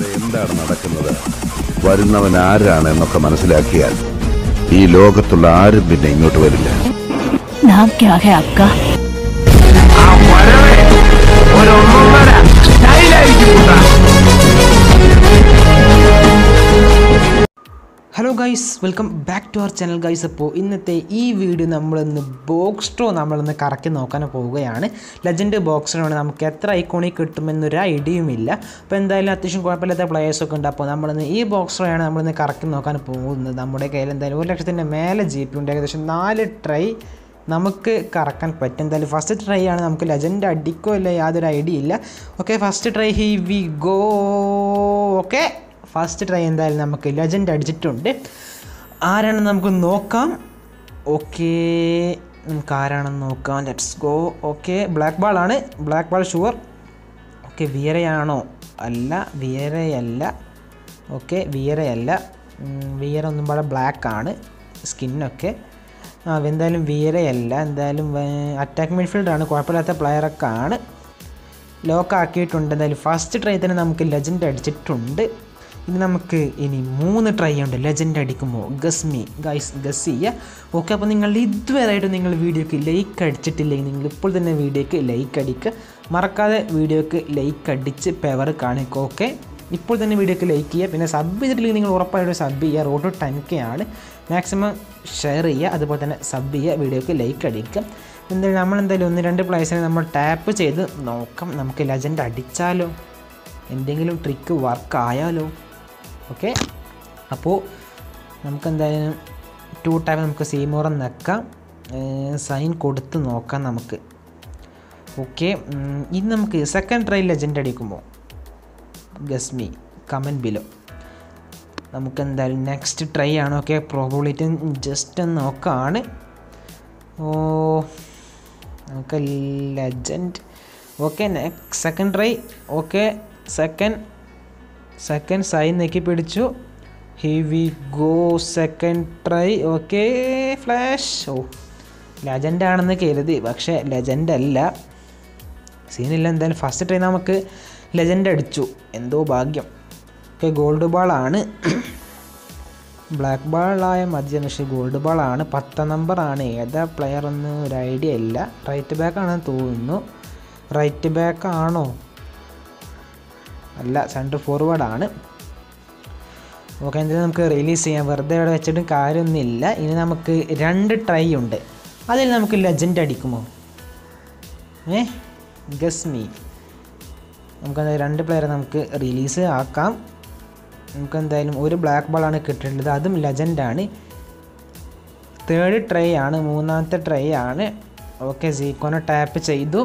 എന്താണ് നടക്കുന്നത് വരുന്നവൻ ആരാണ് എന്നൊക്കെ മനസ്സിലാക്കിയാൽ ഈ ലോകത്തുള്ള ആരും പിന്നെ ഇങ്ങോട്ട് വരില്ല नाम क्या है आपका ആ വരവേ ഒരൊന്നൊന്നര സ്റ്റൈലായിരിക്കും കൂട്ടാ hello guys welcome back to our channel guys അപ്പോൾ ഇന്നത്തെ ഈ വീഡിയോ നമ്മളിന്ന് ബോക്സ് ട്രോ നമ്മളിന്ന് കറക്കി നോക്കാൻ പോവുകയാണ് ലെജൻഡ് ബോക്സ് ട്രോ ആണ് നമുക്ക് എത്ര ഐക്കോണിൽ കിട്ടുമെന്നൊരു ഐഡിയയുമില്ല അപ്പോൾ എന്തായാലും അത്യാവശ്യം കുഴപ്പമില്ലാത്ത പ്ലേയേഴ്സൊക്കെ ഉണ്ട് അപ്പോൾ നമ്മളിന്ന് ഈ ബോക്സ് ട്രോ ആണ് നമ്മളിന്ന് കറക്കി നോക്കാൻ പോകുന്നത് നമ്മുടെ കയ്യിൽ എന്തായാലും ഒരു ലക്ഷത്തിൻ്റെ മേലെ ജി പി ഉണ്ട് ഏകദേശം നാല് ട്രൈ നമുക്ക് കറക്കാൻ പറ്റും എന്തായാലും ഫസ്റ്റ് ട്രൈ ആണ് നമുക്ക് ലെജൻഡ് അടിക്കോ ഇല്ല യാതൊരു ഐഡിയ ഇല്ല okay first try here we go okay first try എന്തായാലും നമുക്ക് ലെജൻഡ് അടിച്ചിട്ടുണ്ട് ആരാണെന്ന് നമുക്ക് നോക്കാം ഓക്കെ നമുക്ക് ആരാണെന്ന് നോക്കാം let's go okay black ball ആണ് ബ്ലാക്ക് ബാൾ ഷുവർ ഓക്കെ വിയറയാണോ അല്ല വിയറയല്ല ഓക്കെ വിയറയല്ല ഉം, വിയറ ഒന്നും പാടെ ബ്ലാക്ക് ആണ് സ്കിന്നൊക്കെ ആ എന്തായാലും വിയറയല്ല എന്തായാലും അറ്റാക്ക് മിഡ്ഫീൽഡാണ് കുഴപ്പമില്ലാത്ത പ്ലെയറൊക്കെ ആണ് ലോക്ക് ആക്കിയിട്ടുണ്ട് എന്തായാലും ഫസ്റ്റ് ട്രൈ തന്നെ നമുക്ക് ലെജൻഡ് അടിച്ചിട്ടുണ്ട് ഇനി നമുക്ക് ഇനി മൂന്ന് ട്രൈ ഉണ്ട് ലെജൻഡ് അടിക്കുമ്പോൾ ഗസ്മി ഗൈസ് ഗസ് ചെയ്യുക ഓക്കെ അപ്പോൾ നിങ്ങൾ ഇതുവരെയായിട്ട് നിങ്ങൾ വീഡിയോക്ക് ലൈക്ക് അടിച്ചിട്ടില്ലെങ്കിൽ നിങ്ങൾ ഇപ്പോൾ തന്നെ വീഡിയോക്ക് ലൈക്ക് അടിക്കുക മറക്കാതെ വീഡിയോക്ക് ലൈക്ക് അടിച്ച് പെവർ കാണിക്കുക ഓക്കെ ഇപ്പോൾ തന്നെ വീഡിയോക്ക് ലൈക്ക് ചെയ്യുക പിന്നെ സബ് ചെയ്തിട്ടില്ലെങ്കിൽ നിങ്ങൾ ഉറപ്പായിട്ടും സബ് ചെയ്യുക റോഡ് ടു ടെൻ കെ ആണ് മാക്സിമം ഷെയർ ചെയ്യുക അതുപോലെ തന്നെ സബ് ചെയ്യുക വീഡിയോക്ക് ലൈക്ക് അടിക്കുക എന്തായാലും നമ്മൾ എന്തായാലും ഒന്ന് രണ്ട് പ്ലേസിനെ നമ്മൾ ടാപ്പ് ചെയ്ത് നോക്കാം നമുക്ക് ലെജൻഡ് അടിച്ചാലോ എന്തെങ്കിലും ട്രിക്ക് വർക്ക് ആയാലോ ഓക്കെ അപ്പോൾ നമുക്ക് എന്തായാലും ടു ടാപ്പ് നമുക്ക് സീമോറം നിൽക്കാം സൈൻ കൊടുത്ത് നോക്കാം നമുക്ക് ഓക്കെ ഇനി നമുക്ക് സെക്കൻഡ് ട്രൈ ലെജൻഡ് അടിക്കുമ്പോൾ ഗസ്മി കമൻറ്റ് ബിലോ നമുക്ക് എന്തായാലും നെക്സ്റ്റ് ട്രൈ ആണ് ഓക്കെ പ്രോബിലിറ്റി ജസ്റ്റ് ഒന്ന് നോക്കാണ് ഓ നമുക്ക് legend okay next second try okay second second sign നെക്കി പിടിച്ചു here we go second try okay flash ഓ ലെജൻഡ് ആണെന്ന് കരുതി പക്ഷേ ലെജൻഡ് അല്ല സീനില്ല എന്തായാലും ഫസ്റ്റ് ട്രൈ നമുക്ക് ലെജൻഡ് അടിച്ചു എന്തോ ഭാഗ്യം ഓക്കെ ഗോൾഡ് ബാളാണ് ബ്ലാക്ക് ബാളായ മതി പക്ഷേ ഗോൾഡ് ബാളാണ് പത്താം നമ്പറാണ് ഏതാ പ്ലെയർ എന്ന് ഒരു ഐഡിയ ഇല്ല റൈറ്റ് ബാക്ക് ആണെന്ന് തോന്നുന്നു റൈറ്റ് ബാക്ക് ആണോ അല്ല സെൻറ്റർ ഫോർവേഡ് ആണ് ഓക്കെ എന്തായാലും നമുക്ക് റിലീസ് ചെയ്യാം വെറുതെ ഇവിടെ വെച്ചിട്ടും കാര്യമൊന്നുമില്ല ഇനി നമുക്ക് രണ്ട് ട്രൈ ഉണ്ട് അതിൽ നമുക്ക് ലെജൻഡ് അടിക്കുമോ ഏ ഗസ് മീ നമുക്ക് എന്തായാലും രണ്ട് പ്ലെയർ നമുക്ക് റിലീസ് ആക്കാം നമുക്ക് എന്തായാലും ഒരു ബ്ലാക്ക് ബോളാണ് കിട്ടേണ്ടത് അതും ലെജൻഡാണ് തേർഡ് ട്രൈ ആണ് മൂന്നാമത്തെ ട്രൈ ആണ് ഓക്കെ സീക്കോനെ ടാപ്പ് ചെയ്തു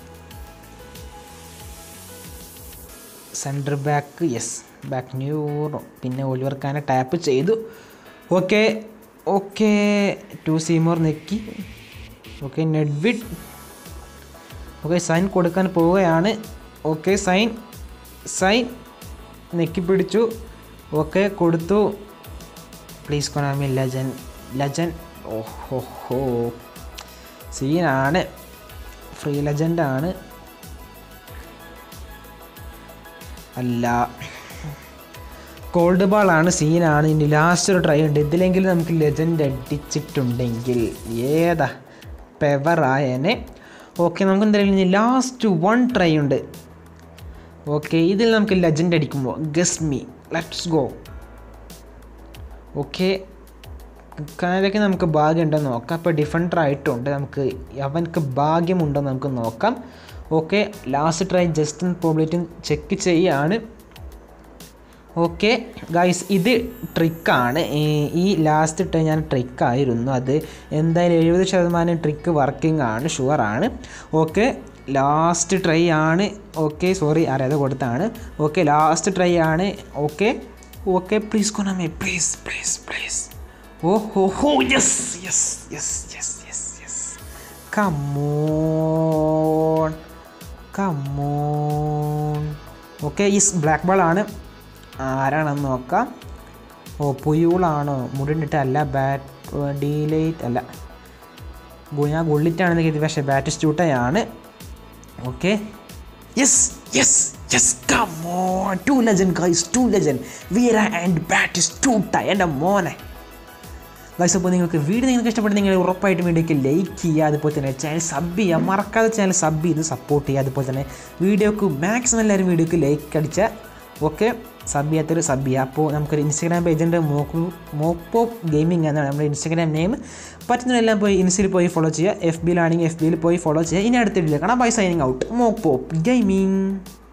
സെൻറ്റർ ബാക്ക് യെസ് ബാക്ക് ന്യൂറോ പിന്നെ ഒലിവർ ഖാനെ ടാപ്പ് ചെയ്തു ഓക്കെ ഓക്കെ ടു സീമോർ നെക്കി ഓക്കെ നെഡ്വിഡ് ഓക്കെ സൈൻ കൊടുക്കാൻ പോവുകയാണ് ഓക്കെ സൈൻ സൈൻ നെക്കി പിടിച്ചു ഓക്കെ കൊടുത്തു പ്ലീസ് കൊണാമി ലജൻ ലജൻ ഓഹോ ഹോ സീനാണ് ഫ്രീ ലെജൻഡാണ് അല്ല കോൾഡ് ബാൾ ആണ് സീനാണ് ഇനി ലാസ്റ്റ് ഒരു ട്രൈ ഉണ്ട് ഇതിലെങ്കിലും നമുക്ക് ലെജൻഡ് അടിച്ചിട്ടുണ്ടെങ്കിൽ ഏതാ പെവറായനെ ഓക്കെ നമുക്ക് എന്തായാലും ഇനി ലാസ്റ്റ് വൺ ട്രൈ ഉണ്ട് ഓക്കെ ഇതിൽ നമുക്ക് ലെജൻഡ് അടിക്കുമ്പോൾ ഗസ്മി ലെറ്റ്സ് ഗോ ഓക്കെ കാനഡയ്ക്ക് നമുക്ക് ഭാഗ്യമുണ്ടോ നോക്കാം അപ്പോൾ ഡിഫൻഡർ ആയിട്ടുണ്ട് നമുക്ക് അവനക്ക് ഭാഗ്യമുണ്ടോ നമുക്ക് നോക്കാം ഓക്കെ ലാസ്റ്റ് ട്രൈ ജസ്റ്റ് പ്രോബ്ലറ്റും ചെക്ക് ചെയ്യാണ് ഓക്കെ ഗൈസ് ഇത് ട്രിക്കാണ് ഈ ലാസ്റ്റ് ട്രൈ ഞാൻ ട്രിക്കായിരുന്നു അത് എന്തായാലും എഴുപത് ശതമാനം ട്രിക്ക് വർക്കിംഗ് ആണ് ഷുവറാണ് ഓക്കെ ലാസ്റ്റ് ട്രൈ ആണ് ഓക്കെ സോറി അറിയാതെ കൊടുത്താണ് ഓക്കെ ലാസ്റ്റ് ട്രൈ ആണ് ഓക്കെ ഓക്കെ പ്ലീസ് കൊണമേ please please please oh ho ho yes yes yes yes yes yes come on come on okay ഈ ബ്ലാക്ക് ബോൾ ആണ് ആരാണെന്ന് നോക്കാം ഓ പുയൂളാണോ മുടിണ്ടിട്ടല്ല ബാറ്റ് ഡീലൈറ്റ് അല്ല ഗു- ഞാൻ ഗുള്ളിറ്റാണെന്ന് കരുതി പക്ഷേ ബാറ്റ് സ്റ്റൂട്ടയാണ് okay yes yes yes come on two legend guys two legend Vieira and Batistuta എൻ്റെ മോനെ ഗൈസ് അപ്പോൾ നിങ്ങൾക്ക് വീഡിയോ നിങ്ങൾക്ക് ഇഷ്ടപ്പെട്ട നിങ്ങൾ ഉറപ്പായിട്ടും വീഡിയോക്ക് ലൈക്ക് ചെയ്യുക അതുപോലെ തന്നെ ചാനൽ സബ് ചെയ്യുക മറക്കാതെ ചാനൽ സബ് ചെയ്ത് സപ്പോർട്ട് ചെയ്യുക അതുപോലെ തന്നെ വീഡിയോക്ക് മാക്സിമം എല്ലാവരും വീഡിയോക്ക് ലൈക്ക് അടിച്ചാൽ ഓക്കെ സബ് ചെയ്യാത്തൊരു സബ് ചെയ്യുക അപ്പോൾ നമുക്കൊരു ഇൻസ്റ്റാഗ്രാം പേജുണ്ട് മോക്കു മോപ്പോ ഗെയിമിംഗ് എന്നാണ് നമ്മുടെ ഇൻസ്റ്റാഗ്രാം നെയിം പറ്റുന്നതെല്ലാം പോയി ഇൻസ്റ്റയിൽ പോയി ഫോളോ ചെയ്യുക എഫ് ബിയിലാണെങ്കിൽ എഫ് ബിയിൽ പോയി ഫോളോ ചെയ്യുക ഇനി അടുത്ത വീഡിയോ കാണാം ബൈ സൈനിങ് ഔട്ട് മോപ്പോ ഗെയിമിംഗ്